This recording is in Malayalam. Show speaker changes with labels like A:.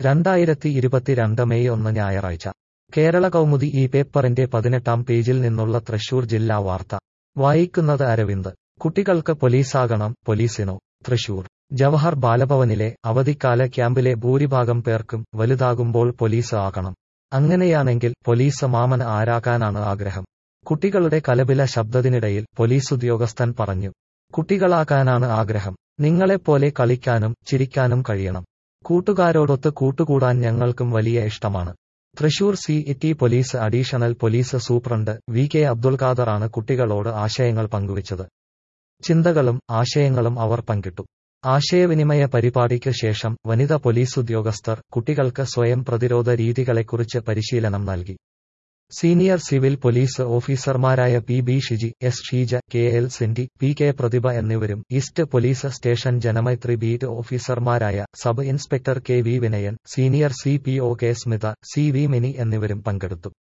A: രണ്ടായിരത്തി ഇരുപത്തിരണ്ട് മെയ് ഒന്ന് ഞായറാഴ്ച കേരള കൗമുദി ഈ പേപ്പറിന്റെ പതിനെട്ടാം പേജിൽ നിന്നുള്ള തൃശൂർ ജില്ലാ വാർത്ത വായിക്കുന്നത് അരവിന്ദ് കുട്ടികൾക്ക് പോലീസാകണം പോലീസിനോ തൃശൂർ ജവഹർ ബാലഭവനിലെ അവധിക്കാല ക്യാമ്പിലെ ഭൂരിഭാഗം പേർക്കും വലുതാകുമ്പോൾ പോലീസ് ആകണം അങ്ങനെയാണെങ്കിൽ പോലീസ് മാമൻ ആരാകാനാണ് ആഗ്രഹം കുട്ടികളുടെ കലപില ശബ്ദത്തിനിടയിൽ പോലീസ് ഉദ്യോഗസ്ഥൻ പറഞ്ഞു കുട്ടികളാകാനാണ് ആഗ്രഹം നിങ്ങളെപ്പോലെ കളിക്കാനും ചിരിക്കാനും കഴിയണം കൂട്ടുകാരോടൊത്ത് കൂട്ടുകൂടാൻ ഞങ്ങൾക്കും വലിയ ഇഷ്ടമാണ് Thrissur C T police additional police superintendent V K Abdul ഖാദറാണ് കുട്ടികളോട് ആശയങ്ങൾ പങ്കുവച്ചത് ചിന്തകളും ആശയങ്ങളും അവർ പങ്കിട്ടു ആശയവിനിമയ പരിപാടിക്ക് ശേഷം വനിതാ പോലീസ് ഉദ്യോഗസ്ഥർ കുട്ടികൾക്ക് സ്വയം പ്രതിരോധ രീതികളെക്കുറിച്ച് പരിശീലനം നൽകി സീനിയർ സിവിൽ പോലീസ് ഓഫീസർമാരായ P B Shiji S Sheeja K L Cindy P K Prathibha എന്നിവരും east police station Janamaithri beat ഓഫീസർമാരായ sub inspector K V Vinayan senior C P O K Smitha C V Mini എന്നിവരും പങ്കെടുത്തു